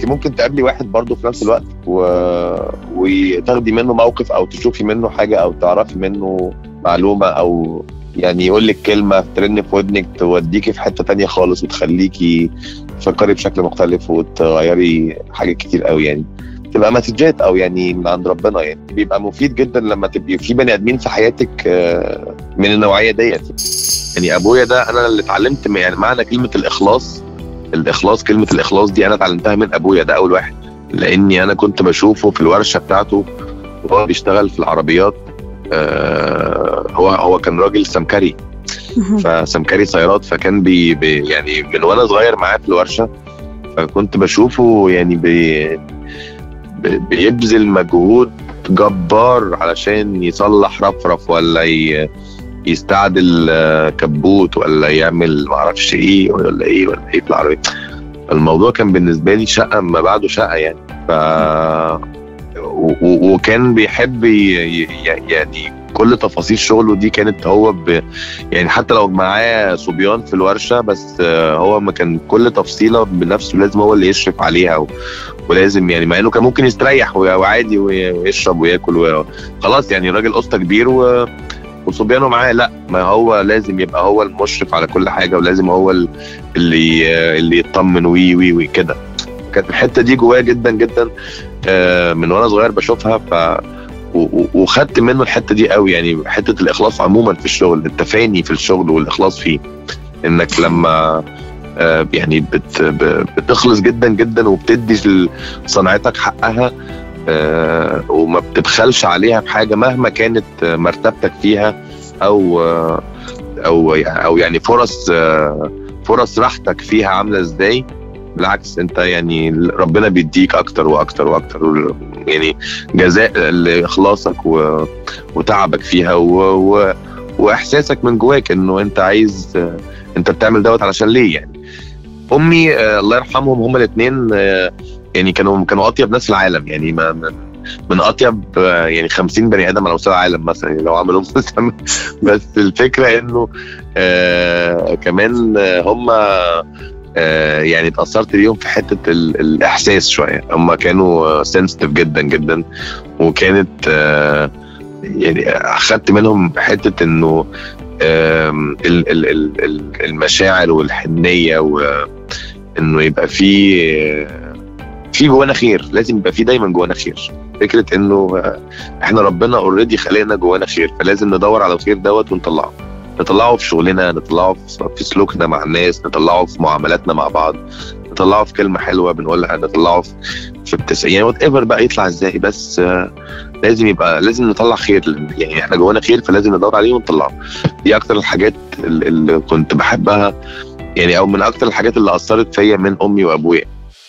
ممكن تقابلي واحد برضه في نفس الوقت و... وتاخدي منه موقف او تشوفي منه حاجه او تعرفي منه معلومه او يعني يقول لك كلمه ترن في ودنك توديكي في حته تانية خالص وتخليكي تفكري بشكل مختلف وتغيري حاجات كتير قوي يعني تبقى مسجات او يعني من عند ربنا يعني بيبقى مفيد جدا لما تبقي في بني ادمين في حياتك آه، من النوعيه ديت يعني ابويا ده انا اللي اتعلمت يعني معنى كلمه الاخلاص الاخلاص كلمه الاخلاص دي انا اتعلمتها من ابويا ده اول واحد لاني انا كنت بشوفه في الورشه بتاعته وهو بيشتغل في العربيات آه هو هو كان راجل سمكري فسمكري سيارات فكان بي, بي يعني من وانا صغير معاه في الورشه فكنت بشوفه يعني بي بيبذل مجهود جبار علشان يصلح رفرف ولا يستعدل كبوت ولا يعمل معرفش ايه ولا ايه ولا ايه في العربيه الموضوع كان بالنسبه لي شقه ما بعده شقه يعني ف وكان بيحب يعني كل تفاصيل شغله دي كانت هو ب... يعني حتى لو معاه صبيان في الورشه بس هو ما كان كل تفصيله بنفسه لازم هو اللي يشرف عليها و... ولازم يعني مع انه كان ممكن يستريح وعادي ويشرب وياكل وخلاص يعني راجل قسطه كبير و... وصبيانه معاه لا ما هو لازم يبقى هو المشرف على كل حاجه ولازم هو اللي اللي يطمن وي وي وي كده كانت الحته دي جوايا جدا جدا من وانا صغير بشوفها ف وخدت منه الحته دي قوي يعني حته الاخلاص عموما في الشغل التفاني في الشغل والاخلاص فيه انك لما يعني بت بتخلص جدا جدا وبتدي صنعتك حقها وما بتبخلش عليها بحاجه مهما كانت مرتبتك فيها او او او يعني فرص فرص راحتك فيها عامله ازاي بالعكس انت يعني ربنا بيديك اكتر واكتر واكتر يعني جزاء لاخلاصك وتعبك فيها و... و... واحساسك من جواك انه انت عايز انت بتعمل دوت علشان ليه يعني امي الله يرحمهم هما الاثنين يعني كانوا كانوا اطيب ناس في العالم يعني ما من, من اطيب يعني 50 بني ادم على مستوى العالم مثلا يعني لو عملوا بس الفكره انه آه كمان هم آه يعني اتاثرت بيهم في حته الاحساس شويه هم كانوا سنسيتيف جدا جدا وكانت آه يعني اخدت منهم حته انه المشاعر والحنيه وانه يبقى في في جوانا خير لازم يبقى في دايما جوانا خير فكره انه احنا ربنا اوريدي خلقنا جوانا خير فلازم ندور على الخير دوت ونطلعه نطلعه في شغلنا نطلعه في سلوكنا مع الناس نطلعه في معاملاتنا مع بعض نطلعه في كلمه حلوه بنقولها نطلعه في في ابتسامه يعني وات ايفر بقى يطلع ازاي بس لازم يبقى لازم نطلع خير يعني احنا جوانا خير فلازم ندور عليه ونطلعه دي اكتر الحاجات اللي كنت بحبها يعني او من اكتر الحاجات اللي اثرت فيا من امي وابويا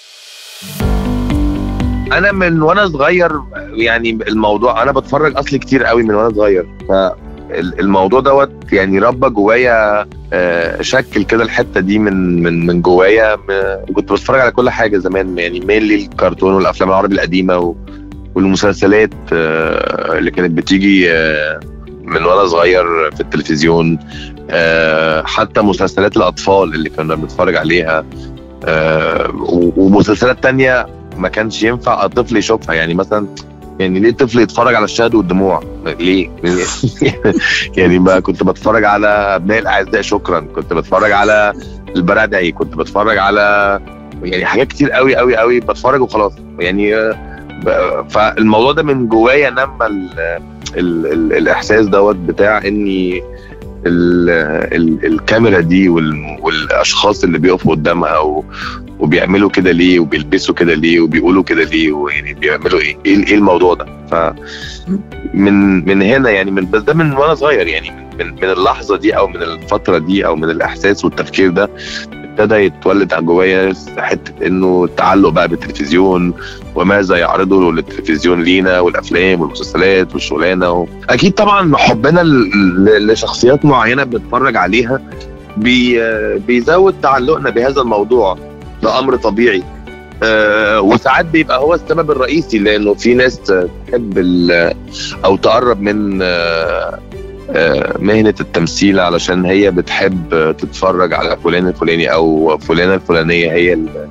انا من وانا صغير يعني الموضوع انا بتفرج اصلي كتير قوي من وانا صغير فالموضوع دوت يعني ربى جوايا شكل كده الحته دي من من من جوايا كنت بتفرج على كل حاجه زمان يعني مينلي الكرتون والافلام العربي القديمه والمسلسلات اللي كانت بتيجي من وانا صغير في التلفزيون حتى مسلسلات الاطفال اللي كنا بنتفرج عليها ومسلسلات تانية ما كانش ينفع الطفل يشوفها يعني مثلا يعني ليه الطفل يتفرج على الشهد والدموع ليه يعني ما كنت بتفرج على ابناء الاعزاء شكرا كنت بتفرج على البرادعي كنت بتفرج على يعني حاجات كتير قوي قوي قوي بتفرج وخلاص يعني فالموضوع ده من جوايا نما ال ال ال الاحساس دوت بتاع اني ال ال الكاميرا دي والاشخاص اللي بيقفوا قدامها وبيعملوا كده ليه وبيلبسوا كده ليه وبيقولوا كده ليه ويعني بيعملوا ايه ايه الموضوع ده ف من من هنا يعني من بس ده من وانا صغير يعني من من اللحظه دي او من الفتره دي او من الاحساس والتفكير ده ابتدى يتولد عن جوايا حته انه التعلق بقى بالتلفزيون وماذا يعرضه للتلفزيون لينا والافلام والمسلسلات والشغلانه و... اكيد طبعا حبنا لشخصيات معينه بنتفرج عليها بي... بيزود تعلقنا بهذا الموضوع ده امر طبيعي أه وساعات بيبقى هو السبب الرئيسي لانه في ناس تحب او تقرب من أه مهنة التمثيل علشان هي بتحب تتفرج على فلان الفلاني أو فلانة الفلانية هي اللي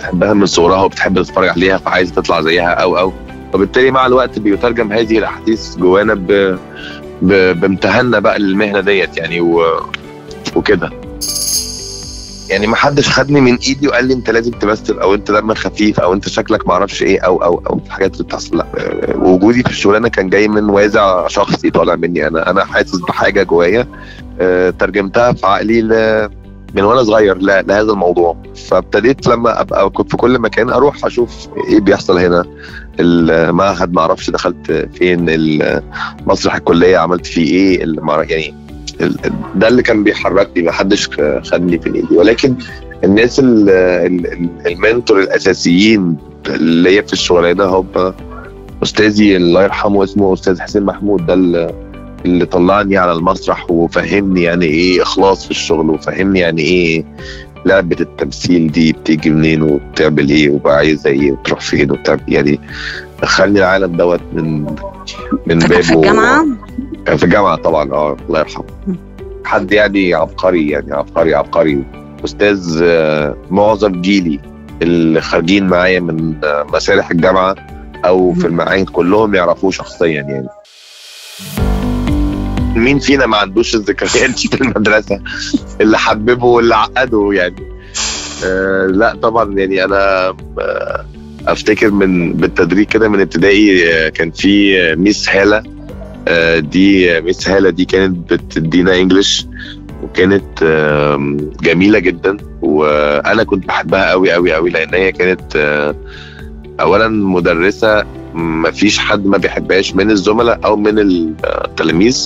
بتحبها من صغرها وبتحب تتفرج عليها فعايزه تطلع زيها او او وبالتالي مع الوقت بيترجم هذه الاحاديث جوانا ب... ب... بامتهاننا بقى للمهنه ديت يعني و... وكده يعني ما حدش خدني من ايدي وقال لي انت لازم تمثل او انت دمك خفيف او انت شكلك ما اعرفش ايه او او او الحاجات اللي بتحصل لا وجودي في الشغلانه كان جاي من وازع شخصي طالع مني انا انا حاسس بحاجه جوايا أه ترجمتها في عقلي ل... من وانا صغير ل... لهذا الموضوع فابتديت لما ابقى كنت في كل مكان اروح اشوف ايه بيحصل هنا المعهد ما اعرفش دخلت فين مسرح الكليه عملت فيه ايه اللي يعني ده اللي كان بيحركني ما حدش خدني في ايدي ولكن الناس المنتور الاساسيين اللي هي في الشغلانه هم استاذي الله يرحمه اسمه استاذ حسين محمود ده اللي طلعني على المسرح وفهمني يعني ايه اخلاص في الشغل وفهمني يعني ايه لعبه التمثيل دي بتيجي منين وبتعمل ايه وبقى عايزه ايه وتروح فين وبتعمل يعني دخلني العالم دوت من من بابه في الجامعه؟ في الجامعه طبعا اه الله يرحمه حد يعني عبقري يعني عبقري عبقري استاذ معظم جيلي اللي خارجين معايا من مسارح الجامعه او في المعاهد كلهم يعرفوه شخصيا يعني مين فينا ما عندوش الذكريات دي في المدرسه اللي حببه واللي عقده يعني آه لا طبعا يعني انا آه افتكر من بالتدريج كده من ابتدائي آه كان في ميس هاله آه دي ميس هاله دي كانت بتدينا انجلش وكانت آه جميله جدا وانا كنت بحبها قوي قوي قوي لان هي كانت آه اولا مدرسه ما فيش حد ما بيحبهاش من الزملاء او من التلاميذ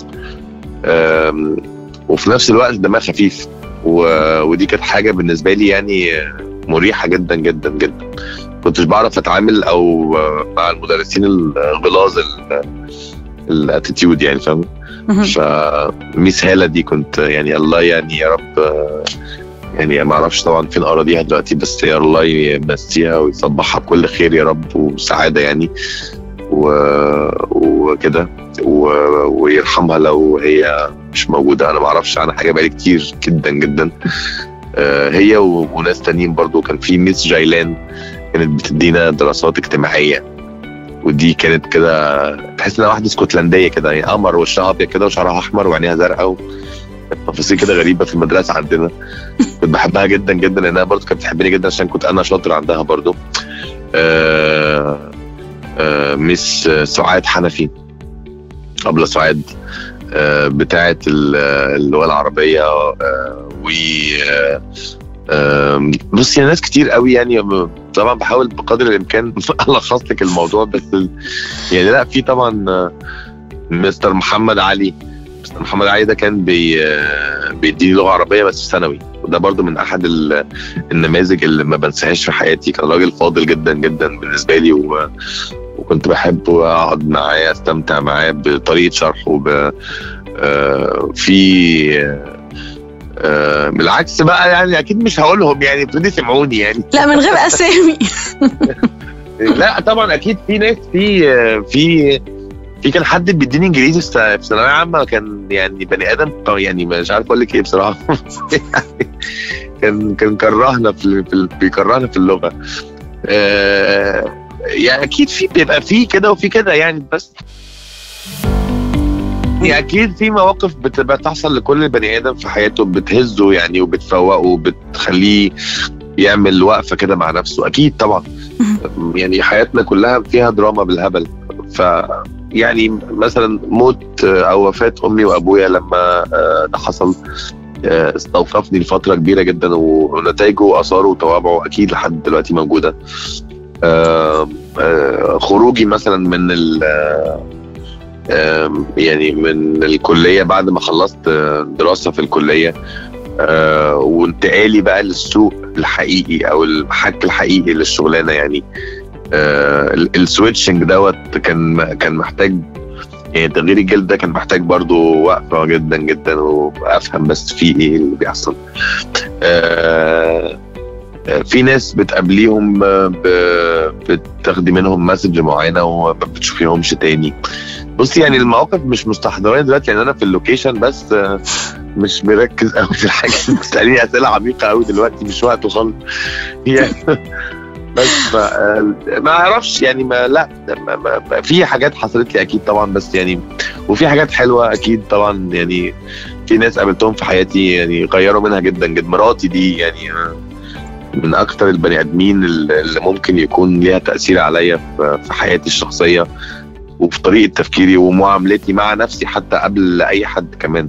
وفي نفس الوقت دمها خفيف ودي كانت حاجه بالنسبه لي يعني مريحه جدا جدا جدا كنتش بعرف اتعامل او مع المدرسين الغلاظ الاتيتيود يعني فاهم فميس هاله دي كنت يعني الله يعني يا رب يعني ما اعرفش طبعا فين اراضيها دلوقتي بس يا الله يمسيها ويصبحها بكل خير يا رب وسعاده يعني و... وكده و... ويرحمها لو هي مش موجوده انا ما اعرفش عنها حاجه بقالي كتير جدا جدا آه هي و... وناس تانيين برضو كان في ميس جايلان كانت بتدينا دراسات اجتماعيه ودي كانت كده تحس انها واحده اسكتلنديه كده يعني قمر وشها ابيض كده وشعرها احمر وعينيها زرقاء و... تفاصيل كده غريبه في المدرسه عندنا كنت بحبها جدا جدا لانها برضه كانت بتحبني جدا عشان كنت انا شاطر عندها برضه آه آه مس سعاد حنفي قبل سعاد آه بتاعه اللغه العربيه و بص يا ناس كتير قوي يعني طبعا بحاول بقدر الامكان الخص لك الموضوع بس يعني لا في طبعا مستر محمد علي مستر محمد علي ده كان بي بيديني لغه عربيه بس في ثانوي وده برضو من احد النماذج اللي ما بنساهاش في حياتي كان راجل فاضل جدا جدا بالنسبه لي و... وكنت بحب اقعد معاه استمتع معاه بطريقه شرحه ب... آه في آه بالعكس بقى يعني اكيد مش هقولهم يعني ابتدي سمعوني يعني لا من غير اسامي لا طبعا اكيد في ناس في في في كان حد بيديني انجليزي في ثانويه عامه كان يعني بني ادم يعني مش عارف اقول لك ايه بصراحه كان كان كرهنا في, في بيكرهنا في اللغه آه يعني اكيد في بيبقى في كده وفي كده يعني بس يعني اكيد في مواقف بتبقى تحصل لكل بني ادم في حياته بتهزه يعني وبتفوقه وبتخليه يعمل وقفه كده مع نفسه اكيد طبعا يعني حياتنا كلها فيها دراما بالهبل ف يعني مثلا موت او وفاه امي وابويا لما ده حصل استوقفني لفتره كبيره جدا ونتائجه واثاره وتوابعه اكيد لحد دلوقتي موجوده خروجي مثلا من ال يعني من الكليه بعد ما خلصت دراسه في الكليه وانتقالي بقى للسوق الحقيقي او المحك الحقيقي للشغلانه يعني السويتشنج دوت كان كان محتاج يعني تغيير الجلد ده كان محتاج برضو وقفه جدا جدا وافهم بس في ايه اللي بيحصل آه في ناس بتقابليهم بتاخدي منهم مسج معينه وما بتشوفيهمش تاني بصي يعني المواقف مش مستحضراني دلوقتي يعني انا في اللوكيشن بس مش مركز قوي في الحاجه بتساليني اسئله عميقه قوي دلوقتي مش وقته خالص يعني بس ما, ما اعرفش يعني ما لا ما ما في حاجات حصلت لي اكيد طبعا بس يعني وفي حاجات حلوه اكيد طبعا يعني في ناس قابلتهم في حياتي يعني غيروا منها جدا جدا مراتي دي يعني من اكتر البني ادمين اللي ممكن يكون ليها تاثير عليا في حياتي الشخصيه وفي طريقه تفكيري ومعاملتي مع نفسي حتى قبل اي حد كمان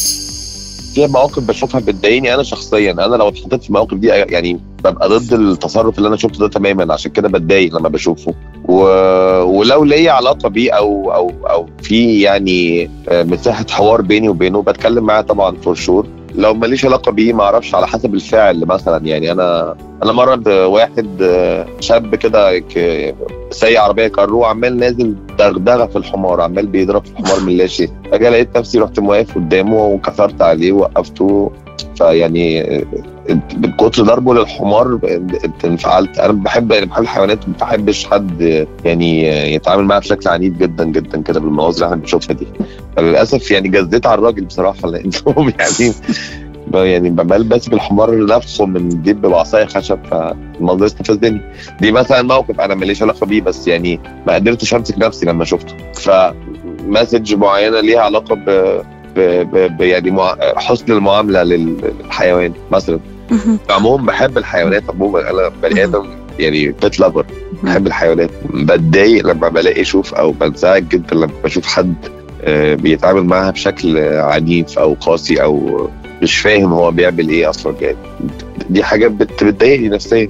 في مواقف بشوفها بتضايقني انا شخصيا انا لو اتحطيت في المواقف دي يعني ببقى ضد التصرف اللي انا شفته ده تماما عشان كده بتضايق لما بشوفه و... ولو ليا علاقه بيه او او او في يعني مساحه حوار بيني وبينه بتكلم معاه طبعا فور شور لو ماليش علاقه بيه ما اعرفش على حسب الفعل مثلا يعني انا انا مره واحد شاب كده سايق عربيه كارو عمال نازل دغدغه في الحمار عمال بيضرب في الحمار من لا شيء فجاه لقيت نفسي رحت واقف قدامه وكسرت عليه ووقفته فيعني من كتر ضربه للحمار انفعلت انا بحب بحب الحيوانات ما بحبش حد يعني يتعامل معاها بشكل عنيف جدا جدا كده بالمناظر اللي احنا بنشوفها دي فللاسف يعني جزيت على الراجل بصراحه لانه يعني يعني بمال ماسك الحمار نفسه من ديب بعصايه خشب فالموضوع استفزني دي مثلا موقف انا ماليش علاقه بيه بس يعني ما قدرتش امسك نفسي لما شفته فمسج معينه ليها علاقه ب ب ب يعني مع... حسن المعامله للحيوان مثلا عموما بحب الحيوانات عموما انا بني ادم يعني بيت لافر بحب الحيوانات بتضايق لما بلاقي اشوف او بنزعج جدا لما بشوف حد بيتعامل معاها بشكل عنيف او قاسي او مش فاهم هو بيعمل ايه اصلا يعني دي حاجه بتضايقني نفسيا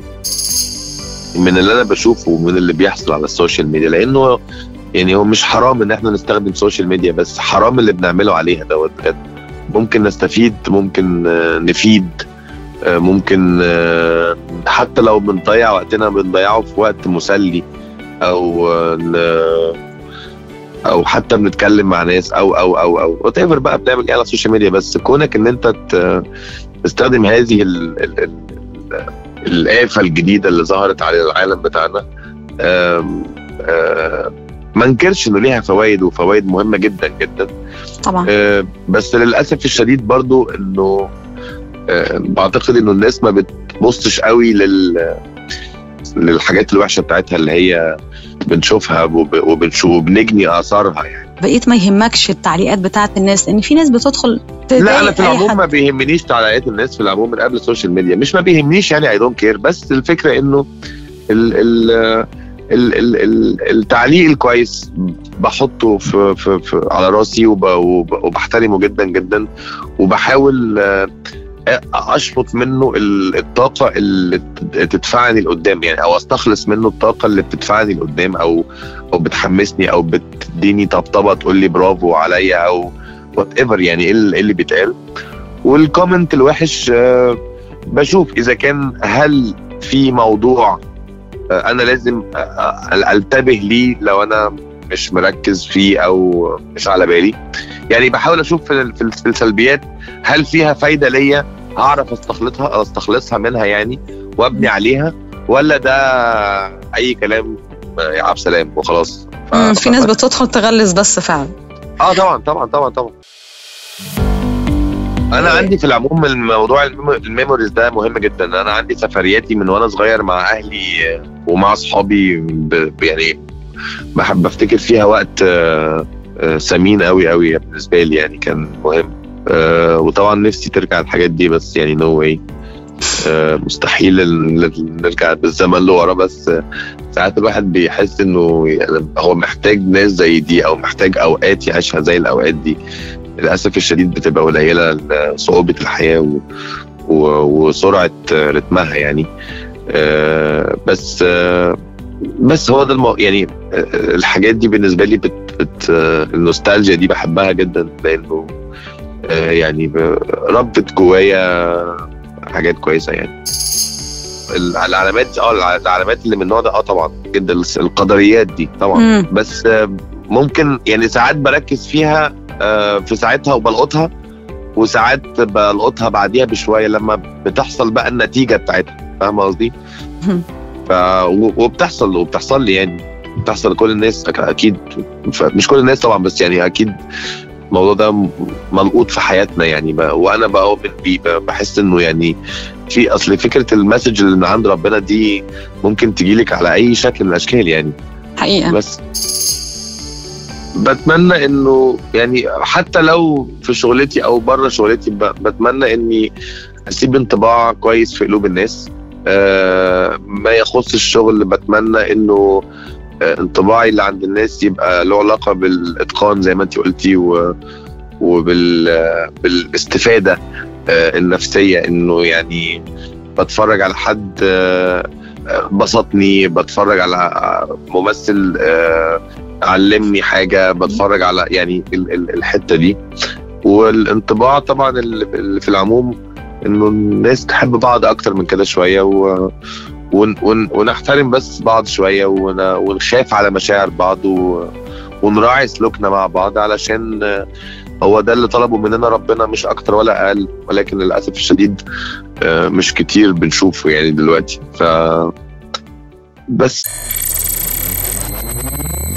من اللي انا بشوفه ومن اللي بيحصل على السوشيال ميديا لانه يعني هو مش حرام ان احنا نستخدم سوشيال ميديا بس حرام اللي بنعمله عليها دوت بجد ممكن نستفيد ممكن نفيد ممكن حتى لو بنضيع وقتنا بنضيعه في وقت مسلي او او حتى بنتكلم مع ناس او او او او وات ايفر بقى بنعمل ايه على السوشيال ميديا بس كونك ان انت تستخدم هذه ال ال ال الآفة الجديدة اللي ظهرت على العالم بتاعنا آم آم ما انكرش انه ليها فوائد وفوائد مهمه جدا جدا طبعا آه بس للاسف الشديد برضو انه آه بعتقد انه الناس ما بتبصش قوي لل للحاجات الوحشه بتاعتها اللي هي بنشوفها وبنشوف وبنجني اثارها يعني بقيت ما يهمكش التعليقات بتاعت الناس لان في ناس بتدخل لا انا في العموم ما بيهمنيش تعليقات الناس في العموم من قبل السوشيال ميديا مش ما بيهمنيش يعني اي دونت كير بس الفكره انه ال ال ال ال ال التعليق الكويس بحطه في, في, في على راسي وب وبحترمه جدا جدا وبحاول اشفط منه الطاقه اللي تدفعني لقدام يعني او استخلص منه الطاقه اللي بتدفعني لقدام او او بتحمسني او بتديني طبطبه تقول لي برافو عليا او وات ايفر يعني ايه اللي بيتقال والكومنت الوحش بشوف اذا كان هل في موضوع انا لازم انتبه ليه لو انا مش مركز فيه او مش على بالي يعني بحاول اشوف في السلبيات هل فيها فايده ليا هعرف استخلصها استخلصها منها يعني وابني عليها ولا ده اي كلام يا عبد سلام وخلاص في ناس بتدخل تغلس بس فعلا اه طبعا طبعا طبعا طبعا انا عندي في العموم الموضوع الميموريز ده مهم جدا انا عندي سفرياتي من وانا صغير مع اهلي ومع اصحابي يعني بحب افتكر فيها وقت ثمين قوي قوي بالنسبه لي يعني كان مهم وطبعا نفسي ترجع الحاجات دي بس يعني نو واي مستحيل نرجع بالزمن لورا بس ساعات الواحد بيحس انه يعني هو محتاج ناس زي دي او محتاج اوقات يعيشها زي الاوقات دي للاسف الشديد بتبقى قليله لصعوبه الحياه و... و... وسرعه رتمها يعني أه بس أه بس هو ده المو... يعني الحاجات دي بالنسبه لي بت... بت... النوستالجيا دي بحبها جدا لانه أه يعني ربت جوايا حاجات كويسه يعني العلامات اه العلامات اللي من النوع ده اه طبعا جدا القدريات دي طبعا مم. بس ممكن يعني ساعات بركز فيها في ساعتها وبلقطها وساعات بلقطها بعديها بشويه لما بتحصل بقى النتيجه بتاعتها فاهم قصدي؟ ف وبتحصل وبتحصل لي يعني بتحصل لكل الناس اكيد مش كل الناس طبعا بس يعني اكيد الموضوع ده ملقوط في حياتنا يعني وانا بؤمن بيه بحس انه يعني في اصل فكره المسج اللي من عند ربنا دي ممكن تجيلك على اي شكل من الاشكال يعني حقيقه بس بتمنى انه يعني حتى لو في شغلتي او بره شغلتي ب- بتمنى اني اسيب انطباع كويس في قلوب الناس آه، ما يخص الشغل بتمنى انه آه، انطباعي اللي عند الناس يبقى له علاقه بالاتقان زي ما انت قلتي و وبالاستفاده النفسيه انه يعني بتفرج على حد آه، آه، بسطني بتفرج على ممثل آه، علمني حاجه بتفرج على يعني ال- ال- الحته دي والانطباع طبعا اللي اللي في العموم انه الناس تحب بعض اكتر من كده شويه و ون ون ونحترم بس بعض شويه ون ونخاف على مشاعر بعض و ونراعي سلوكنا مع بعض علشان آه، هو ده اللي طلبه مننا ربنا مش اكتر ولا اقل ولكن للاسف الشديد آه، مش كتير بنشوفه يعني دلوقتي ف بس